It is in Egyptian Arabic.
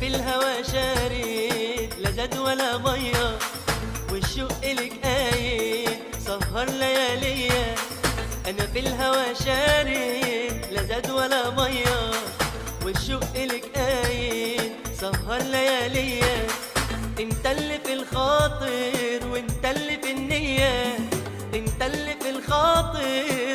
في الهوى شارد لا زاد ولا ميه والشوق لك قايد سهر لياليا انا في الهوى شارد لا زاد ولا ميه والشوق لك قايد سهر لياليا انت اللي في الخاطر وانت اللي في النية انت اللي في الخاطر